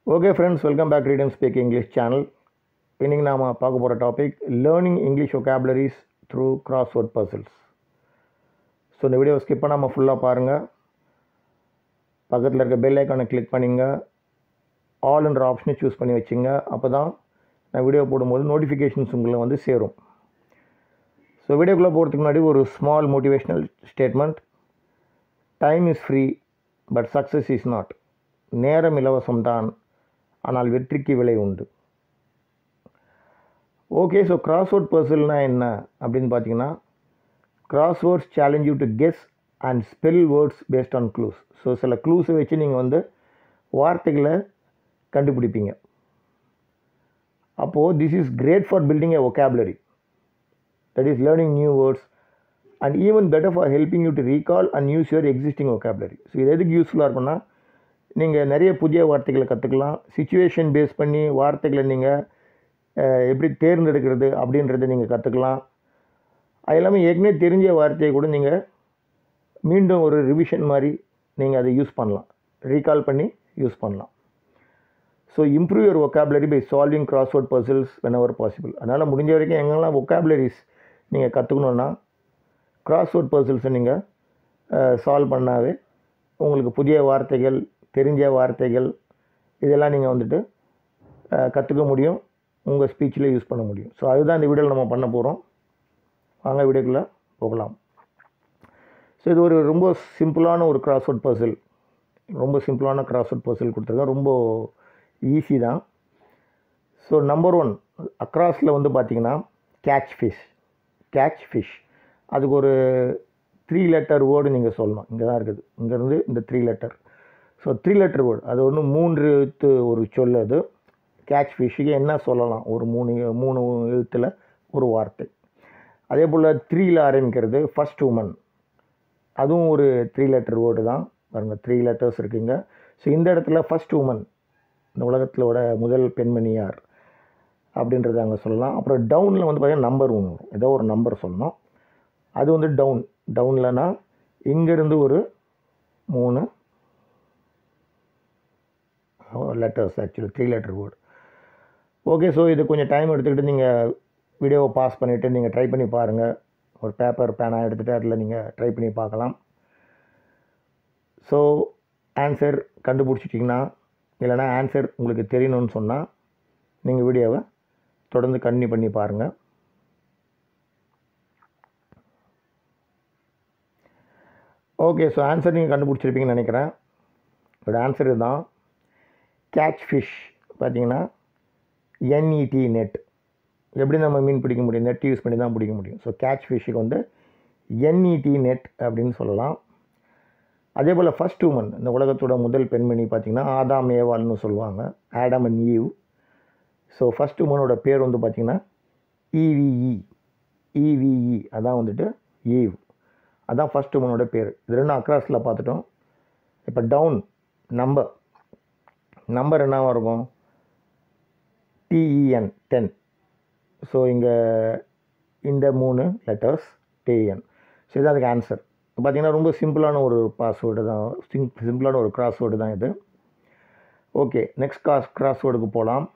Okay friends welcome back read and speak English channel இன்றைக்கி நாம் பார்க்க போகிற topic learning English vocabularies through cross word puzzles so இந்த video skip பண்ணாமல் ஃபுல்லாக பாருங்கள் பக்கத்தில் இருக்க பெல் ஐக்கானை கிளிக் பண்ணிங்க ஆல்ன்ற ஆப்ஷனை சூஸ் பண்ணி வச்சுங்க அப்போ தான் நான் வீடியோ போடும்போது நோட்டிஃபிகேஷன்ஸ் உங்களை வந்து சேரும் ஸோ வீடியோக்குள்ளே போகிறதுக்கு முன்னாடி ஒரு small motivational statement time is free but success is not நேரம் இலவசம்தான் ஆனால் வெற்றிக்கு விலை உண்டு ஓகே ஸோ கிராஸ்வேர்ட் பர்சல்னா என்ன அப்படின்னு பார்த்தீங்கன்னா crosswords challenge you to guess and spell words based on clues so சில க்ளூஸை வச்சு நீங்கள் வந்து வார்த்தைகளை கண்டுபிடிப்பீங்க அப்போது this is great for building a vocabulary that is learning new words and even better for helping you to recall and use your existing vocabulary so இது எதுக்கு யூஸ்ஃபுல்லாக இருக்கும்னா நீங்கள் நிறைய புதிய வார்த்தைகளை கற்றுக்கலாம் சுச்சுவேஷன் பேஸ் பண்ணி வார்த்தைகளை நீங்கள் எப்படி தேர்ந்தெடுக்கிறது அப்படின்றத நீங்கள் கற்றுக்கலாம் அது எல்லாமே ஏற்கனவே தெரிஞ்ச வார்த்தையை கூட நீங்கள் மீண்டும் ஒரு ரிவிஷன் மாதிரி நீங்கள் அதை யூஸ் பண்ணலாம் ரீகால் பண்ணி யூஸ் பண்ணலாம் so improve your vocabulary by solving crossword puzzles whenever possible அதனால் முடிஞ்ச வரைக்கும் எங்கெல்லாம் ஒக்காபுலரிஸ் நீங்கள் கற்றுக்கணுன்னா கிராஸ்வேர்ட் பசில்ஸை நீங்கள் சால்வ் பண்ணாவே உங்களுக்கு புதிய வார்த்தைகள் தெரிஞ்ச வார்த்தைகள் இதெல்லாம் நீங்கள் வந்துட்டு கற்றுக்க முடியும் உங்கள் ஸ்பீச்சில் யூஸ் பண்ண முடியும் ஸோ அதுதான் இந்த வீடியோவில் நம்ம பண்ண போகிறோம் வாங்க வீடியோக்குள்ளே போகலாம் ஸோ இது ஒரு ரொம்ப சிம்பிளான ஒரு கிராஸ்வேர்ட் பசில் ரொம்ப சிம்பிளான கிராஸ்வேர்ட் பசில் கொடுத்துருக்கேன் ரொம்ப ஈஸி தான் ஸோ நம்பர் ஒன் அக்ராஸில் வந்து பார்த்தீங்கன்னா கேட்ச் ஃபிஷ் கேட்ச் ஃபிஷ் அதுக்கு ஒரு த்ரீ லெட்டர் வேர்டு நீங்கள் சொல்லணும் இங்கே தான் இருக்குது இங்கேருந்து இந்த three letter so three letter word அது ஒன்று மூன்று எழுத்து ஒரு சொல் அது கேட்ச் ஃபிஷ்ஷுக்கு என்ன சொல்லலாம் ஒரு மூணு மூணு எழுத்தில் ஒரு வார்த்தை அதே போல் த்ரீயில் ஆரம்பிக்கிறது ஃபஸ்ட் உமன் அதுவும் ஒரு த்ரீ லெட்டர் வேர்டு தான் பாருங்கள் த்ரீ லெட்டர்ஸ் இருக்குங்க ஸோ இந்த இடத்துல ஃபஸ்ட் உமன் இந்த உலகத்திலோட முதல் பெண்மணி யார் அப்படின்றத அங்கே சொல்லலாம் அப்புறம் டவுனில் வந்து பார்த்திங்கன்னா நம்பர் ஒன்று வரும் ஏதோ ஒரு நம்பர் சொல்லணும் அது வந்து டவுன் டவுன்லனா இங்கேருந்து ஒரு மூணு letters actually three letter word okay so இது கொஞ்சம் டைம் எடுத்துக்கிட்டு நீங்கள் வீடியோவை பாஸ் பண்ணிவிட்டு நீங்கள் ட்ரை பண்ணி பாருங்கள் ஒரு பேப்பர் பேனா எடுத்துகிட்டு அதில் நீங்கள் ட்ரை பண்ணி பார்க்கலாம் ஸோ ஆன்சர் கண்டுபிடிச்சிட்டிங்கன்னா இல்லைனா ஆன்சர் உங்களுக்கு தெரியணும்னு சொன்னால் நீங்கள் வீடியோவை தொடர்ந்து கண்டினியூ பண்ணி பாருங்கள் ஓகே ஸோ ஆன்சர் நீங்கள் கண்டுபிடிச்சிருப்பீங்கன்னு நினைக்கிறேன் இதோட ஆன்சர் இதுதான் கேட்ச் ஃபிஷ் பார்த்தீங்கன்னா என்இடி நெட் எப்படி நம்ம மீன் பிடிக்க முடியும் நெட் யூஸ் பண்ணி தான் பிடிக்க முடியும் ஸோ கேட்ச் ஃபிஷ்ஷுக்கு வந்து என்இடி நெட் அப்படின்னு சொல்லலாம் அதே போல் ஃபஸ்ட் உமன் இந்த உலகத்தோட முதல் பெண்மணி பார்த்திங்கன்னா ஆதாம் ஏவால்னு சொல்லுவாங்க Adam and Eve so first உமனோட பேர் வந்து பார்த்திங்கன்னா இவிஇ இவிஇ அதான் வந்துட்டு ஈவ் அதான் ஃபஸ்ட் உமனோட பேர் இது ரெண்டும் அக்ராஸில் பார்த்துட்டோம் இப்போ டவுன் நம்பர் நம்பர் என்னவாக இருக்கும் டிஇஎன் டென் ஸோ இங்கே இந்த மூணு லெட்டர்ஸ் டிஇஎன் ஸோ இதுதான் அதுக்கு ஆன்சர் பார்த்திங்கன்னா ரொம்ப சிம்பிளான ஒரு பாஸ்வேர்டு தான் சிம் சிம்பிளான ஒரு கிராஸ்வேர்டு தான் இது ஓகே நெக்ஸ்ட் கிராஸ் கிராஸ்வேர்டுக்கு போகலாம்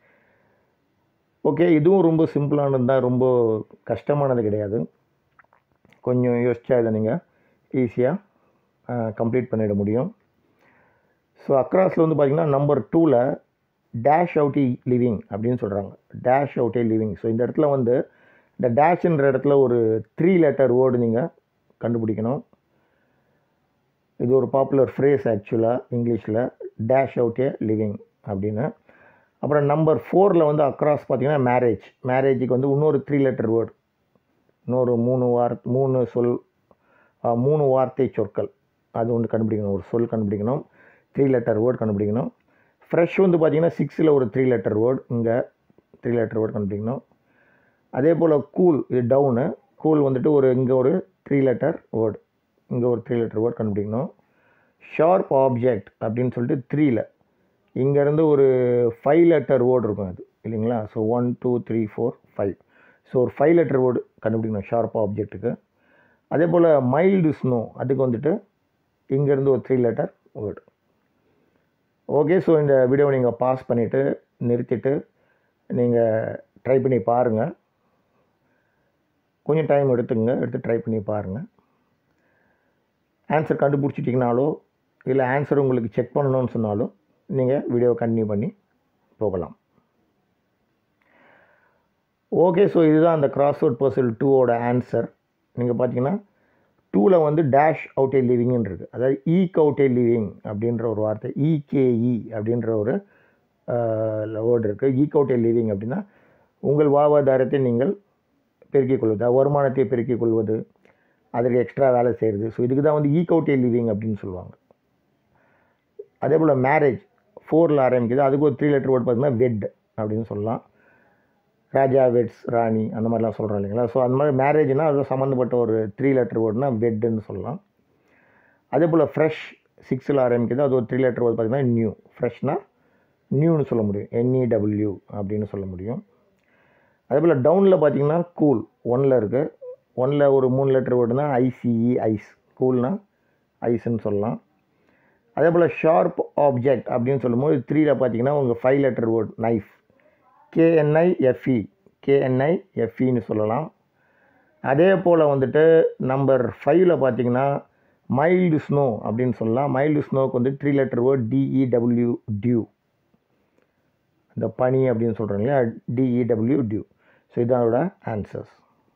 ஓகே இதுவும் ரொம்ப சிம்பிளானது தான் ரொம்ப கஷ்டமானது கிடையாது கொஞ்சம் யோசிச்சா இதை நீங்கள் ஈஸியாக கம்ப்ளீட் பண்ணிட முடியும் ஸோ அக்ராஸில் வந்து பார்த்திங்கன்னா நம்பர் டூவில் டேஷ் அவுட்டி லிவிங் அப்படின்னு சொல்கிறாங்க டேஷ் அவுட்டே லிவிங் ஸோ இந்த இடத்துல வந்து இந்த டேஷ்ன்ற இடத்துல ஒரு த்ரீ லெட்டர் வேர்டு நீங்கள் கண்டுபிடிக்கணும் இது ஒரு பாப்புலர் ஃப்ரேஸ் ஆக்சுவலாக இங்கிலீஷில் டேஷ் அவுட்டே லிவிங் அப்படின்னு அப்புறம் நம்பர் ஃபோரில் வந்து அக்ராஸ் பார்த்திங்கன்னா மேரேஜ் மேரேஜுக்கு வந்து இன்னொரு த்ரீ லெட்டர் வேர்டு இன்னொரு மூணு வார் மூணு சொல் மூணு வார்த்தை சொற்கள் அது ஒன்று கண்டுபிடிக்கணும் ஒரு சொல் கண்டுபிடிக்கணும் த்ரீ லெட்டர் வேர்டு கண்டுபிடிக்கணும் ஃப்ரெஷ் வந்து பார்த்திங்கன்னா சிக்ஸில் ஒரு த்ரீ லெட்டர் வேர்டு இங்கே த்ரீ லெட்டர் வேர்டு கண்டுபிடிக்கணும் அதே போல் கூல் இது டவுனு கூல் வந்துட்டு ஒரு இங்கே ஒரு த்ரீ லெட்டர் வேர்டு இங்கே ஒரு த்ரீ லெட்டர் வேர்டு கண்டுபிடிக்கணும் ஷார்ப் ஆப்ஜெக்ட் அப்படின்னு சொல்லிட்டு த்ரீயில் இங்கேருந்து ஒரு ஃபைவ் லெட்டர் வேர்டு இருக்கும் அது இல்லைங்களா so one two three four five so ஒரு ஃபைவ் லெட்டர் வேர்டு கண்டுபிடிக்கணும் ஷார்ப் ஆப்ஜெக்ட்டுக்கு அதே போல் மைல்டு ஸ்னோ அதுக்கு வந்துட்டு இங்கேருந்து ஒரு three letter word okay so இந்த வீடியோவை நீங்கள் பாஸ் பண்ணிவிட்டு நிறுத்திட்டு நீங்கள் ட்ரை பண்ணி பாருங்கள் கொஞ்சம் டைம் எடுத்துங்க எடுத்து ட்ரை பண்ணி பாருங்கள் ஆன்சர் கண்டுபிடிச்சிட்டிங்கனாலோ இல்லை ஆன்சர் உங்களுக்கு செக் பண்ணணும்னு சொன்னாலும் நீங்கள் வீடியோவை கண்டினியூ பண்ணி போகலாம் ஓகே ஸோ இதுதான் அந்த கிராஸ்வேர்ட் பர்சல் டூவோட ஆன்சர் நீங்கள் பார்த்தீங்கன்னா டூவில் வந்து டேஷ் அவுட்டே லிவிங்னு இருக்குது அதாவது ஈக் அவுட்டே லிவிங் அப்படின்ற ஒரு வார்த்தை இகேஇ அப்படின்ற ஒரு வேர்டு இருக்குது ஈக் அவுட்டே லிவிங் அப்படின்னா உங்கள் வாழ்வாதாரத்தை நீங்கள் பெருக்கிக் கொள்வது அதாவது வருமானத்தை பெருக்கிக் கொள்வது அதற்கு எக்ஸ்ட்ரா வேலை செய்கிறது ஸோ இதுக்கு தான் வந்து ஈக் அவுட்டே லிவிங் அப்படின்னு சொல்லுவாங்க அதே போல் மேரேஜ் ஃபோரில் ஆரம்பிக்குது அதுக்கு ஒரு த்ரீ லெட்டர் வேர்டு பார்த்தீங்கன்னா வெட் அப்படின்னு சொல்லலாம் ராஜா வெட்ஸ் ராணி அந்த மாதிரிலாம் சொல்கிறோம் இல்லைங்களா ஸோ அந்த மாதிரி மேரேஜ்னால் அது சம்மந்தப்பட்ட ஒரு த்ரீ லெட்டர் வேர்டுனா வெட்டுன்னு சொல்லலாம் அதே போல் ஃப்ரெஷ் சிக்ஸில் ஆரம்பிக்குது அது ஒரு த்ரீ லெட்டர் வேர்டு பார்த்திங்கன்னா நியூ ஃப்ரெஷ்னா நியூன்னு சொல்ல முடியும் என்இடபிள்யூ அப்படின்னு சொல்ல முடியும் அதே போல் டவுனில் பார்த்தீங்கன்னா கூல் ஒனில் இருக்குது ஒனில் ஒரு மூணு லெட்டர் வேர்டுனா ஐசிஇ ஐஸ் கூல்னா ஐஸ்ன்னு சொல்லலாம் அதே போல் ஷார்ப் ஆப்ஜெக்ட் அப்படின்னு சொல்லும்போது த்ரீயில் பார்த்தீங்கன்னா உங்கள் five letter word knife K N I F E கேஎன்ஐஎஃப்இன்னு சொல்லலாம் அதே போல் வந்துட்டு நம்பர் ஃபைவ்ல பார்த்தீங்கன்னா மைல்டு ஸ்னோ அப்படின்னு சொல்லலாம் மைல்டு ஸ்னோக்கு வந்து three letter word D E W dew இந்த பனி அப்படின்னு சொல்கிறோம் இல்லையா டிஇடபிள்யூ டியூ ஸோ இதான் அதோட ஆன்சர்ஸ்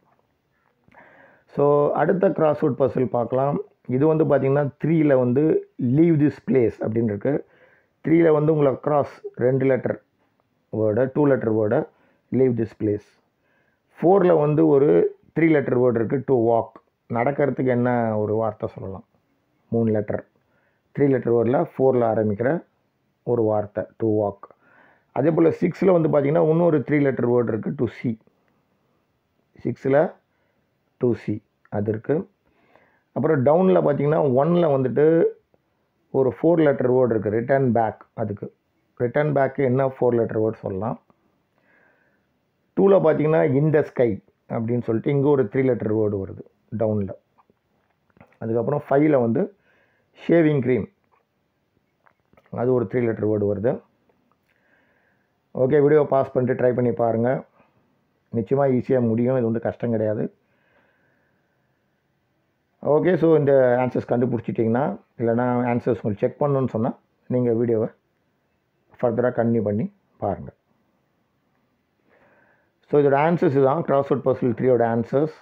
ஸோ அடுத்த கிராஸ்வுட் பசில் பார்க்கலாம் இது வந்து பார்த்திங்கன்னா த்ரீயில் வந்து லீவ் திஸ் பிளேஸ் அப்படின்னு இருக்குது த்ரீயில் வந்து உங்களை கிராஸ் ரெண்டு லெட்டர் வேர்டை டூ லெட்டர் வேர்டை லீவ் திஸ் பிளேஸ் ஃபோரில் வந்து ஒரு த்ரீ லெட்டர் வேர்டு இருக்குது டு வாக் நடக்கிறதுக்கு என்ன ஒரு வார்த்தை சொல்லலாம் மூணு லெட்டர் த்ரீ லெட்டர் வேர்டில் ஃபோரில் ஆரம்பிக்கிற ஒரு வார்த்தை டு வாக் அதே போல் சிக்ஸில் வந்து பார்த்திங்கன்னா இன்னொரு த்ரீ லெட்டர் வேர்டு இருக்குது டு சி சிக்ஸில் டு சி அது இருக்குது அப்புறம் டவுனில் பார்த்தீங்கன்னா ஒனில் வந்துட்டு ஒரு ஃபோர் லெட்டர் வேர்டு இருக்குது ரிட்டர்ன் பேக் அதுக்கு ரிட்டர்ன் பேக்கு என்ன ஃபோர் லெட்டர் வேர்டு சொல்லலாம் டூவில் பார்த்தீங்கன்னா இந்த ஸ்கை அப்படின்னு சொல்லிட்டு இங்கே ஒரு த்ரீ லெட்டர் வேர்டு வருது டவுனில் அதுக்கப்புறம் ஃபைவ்ல வந்து ஷேவிங் க்ரீம் அது ஒரு த்ரீ லெட்டர் வேர்டு வருது ஓகே வீடியோ பாஸ் பண்ணிட்டு ட்ரை பண்ணி பாருங்கள் நிச்சயமாக ஈஸியாக முடியும் இது வந்து கஷ்டம் கிடையாது ஓகே ஸோ இந்த ஆன்சர்ஸ் கண்டுபிடிச்சிட்டிங்கன்னா இல்லைனா ஆன்சர்ஸ் உங்களுக்கு செக் பண்ணணுன்னு சொன்னால் நீங்கள் வீடியோவை ஃபர்தராக கன்டினியூ பண்ணி பாருங்கள் ஸோ இதோட ஆன்சர்ஸ் தான் கிராஸ்வுட் பர்சல் த்ரீயோட ஆன்சர்ஸ்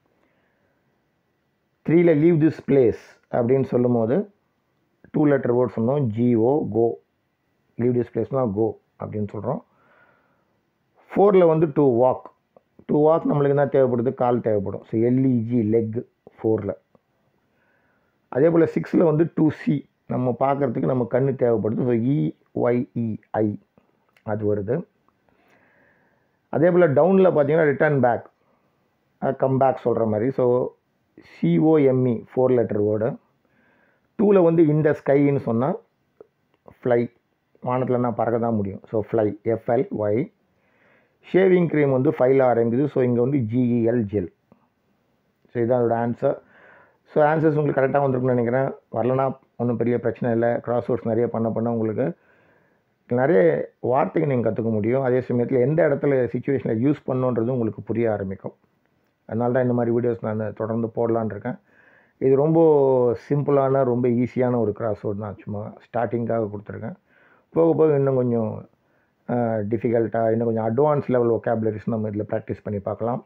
த்ரீயில் லீவ் திஸ் பிளேஸ் அப்படின்னு சொல்லும்போது டூ லெட்டர் வேர்ட் சொன்னோம் ஜிஓ கோ லீவ் திஸ் பிளேஸ்னால் கோ அப்படின்னு சொல்கிறோம் ஃபோரில் வந்து டூ வாக் டூ வாக் நம்மளுக்கு என்ன தேவைப்படுது கால் தேவைப்படும் ஸோ எல்இஜி லெக் ஃபோரில் அதே போல் சிக்ஸில் வந்து டூ சி நம்ம பார்க்குறதுக்கு நம்ம கண்ணு தேவைப்படுது ஸோ இஒய்இஐ அது வருது அதே போல் டவுனில் பார்த்தீங்கன்னா ரிட்டர்ன் பேக் கம் பேக் சொல்கிற மாதிரி so C O M E four letter word டூவில் வந்து இந்த ஸ்கைன்னு சொன்னால் ஃப்ளை வானத்தில் நான் பறக்க தான் முடியும் so fly F L Y shaving cream வந்து ஃபைல் ஆரம்பிக்குது ஸோ இங்கே வந்து ஜிஇஎல் ஜெல் ஸோ இதுதான் அதோட ஆன்சர் ஸோ ஆன்சர்ஸ் உங்களுக்கு கரெக்டாக வந்திருக்குன்னு நினைக்கிறேன் வரலனா ஒன்றும் பெரிய பிரச்சனை இல்லை கிராஸ் வேர்ட்ஸ் நிறைய பண்ண பண்ண உங்களுக்கு நிறைய வார்த்தைகள் நீங்கள் கற்றுக்க முடியும் அதே சமயத்தில் எந்த இடத்துல சுச்சுவேஷனில் யூஸ் பண்ணுன்றது உங்களுக்கு புரிய ஆரம்பிக்கும் அதனால தான் இந்த மாதிரி வீடியோஸ் நான் தொடர்ந்து போடலான் இருக்கேன் இது ரொம்ப சிம்பிளான ரொம்ப ஈஸியான ஒரு கிராஸ் வேர்ட் தான் சும்மா ஸ்டார்டிங்காக கொடுத்துருக்கேன் போக போக இன்னும் கொஞ்சம் டிஃபிகல்ட்டாக இன்னும் கொஞ்சம் அட்வான்ஸ் லெவல் ஒகேபுலரிஸ் நம்ம இதில் ப்ராக்டிஸ் பண்ணி பார்க்கலாம்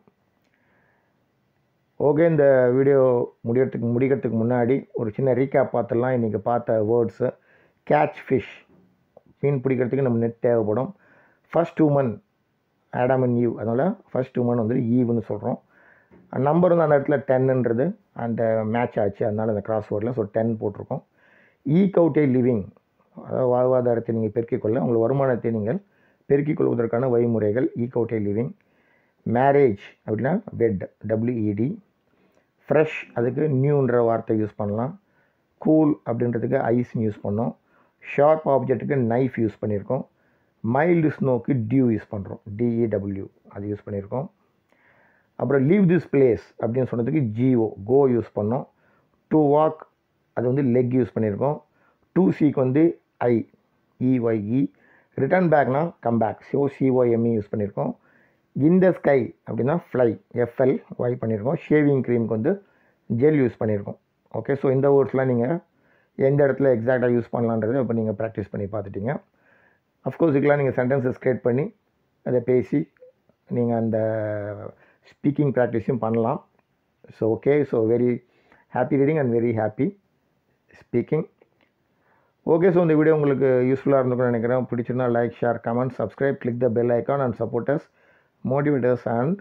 ஓகே இந்த வீடியோ முடியறதுக்கு முடிக்கிறதுக்கு முன்னாடி ஒரு சின்ன ரீகேப் பார்த்துடலாம் இன்றைக்கி பார்த்த வேர்ட்ஸு கேட்ச் ஃபிஷ் மீன் பிடிக்கிறதுக்கு நம்ம நெட் தேவைப்படும் first woman Adam and Eve அதனால் ஃபஸ்ட் உமன் வந்து ஈவ்னு சொல்கிறோம் நம்பர் வந்து அந்த இடத்துல டென்னுன்றது அந்த மேட்ச் ஆச்சு அதனால் அந்த கிராஸ் வேர்டில் ஸோ டென் போட்டிருக்கோம் ஈக் அவுட்டே லிவிங் அதாவது வாழ்வாதாரத்தை நீங்கள் பெருக்கிக் கொள்ள உங்கள் வருமானத்தை நீங்கள் பெருக்கிக் கொள்வதற்கான வழிமுறைகள் ஈக் அவுட்டே லிவிங் மேரேஜ் அப்படின்னா வெட் டபிள்யூஇடி ஃப்ரெஷ் அதுக்கு நியூன்ற வார்த்தை யூஸ் பண்ணலாம் கூல் அப்படின்றதுக்கு ஐஸ்னு யூஸ் பண்ணோம் ஷார்ப் ஆப்ஜெக்ட்டுக்கு நைஃப் யூஸ் பண்ணியிருக்கோம் மைல்டு ஸ்னோக்கு டியூ யூஸ் பண்ணுறோம் டிஇடபிள்யூ அது யூஸ் பண்ணியிருக்கோம் அப்புறம் லீவ் திஸ் பிளேஸ் அப்படின்னு சொன்னதுக்கு ஜிஓ கோ யூஸ் பண்ணோம் டு வாக் அது வந்து லெக் யூஸ் பண்ணியிருக்கோம் டூ சிக்கு வந்து ஐ இஒய்இ ரிட்டர்ன் பேக்னா come back so C O M E use பண்ணியிருக்கோம் இந்த ஸ்கை அப்படின்னா ஃப்ளை எஃப்எல் ஒய் பண்ணியிருக்கோம் ஷேவிங் க்ரீமுக்கு வந்து ஜெல் யூஸ் பண்ணியிருக்கோம் ஓகே ஸோ இந்த வேர்ட்ஸ்லாம் நீங்கள் எந்த இடத்துல எக்ஸாக்டாக யூஸ் பண்ணலான்றது இப்போ நீங்கள் ப்ராக்டிஸ் பண்ணி பார்த்துட்டீங்க அஃப்கோர்ஸ் இதுக்கெலாம் நீங்கள் சென்டென்சஸ் க்ரியேட் பண்ணி அதை பேசி நீங்கள் அந்த ஸ்பீக்கிங் ப்ராக்டிஸும் பண்ணலாம் so okay so very happy reading and very happy speaking okay so இந்த வீடியோ உங்களுக்கு யூஸ்ஃபுல்லாக இருந்திருக்கும்னு நினைக்கிறேன் பிடிச்சிருந்தா like share comment subscribe click the bell icon and supporters motivators and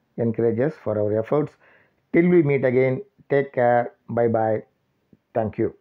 encourages for our efforts. Till we meet again, take care. Bye bye. Thank you.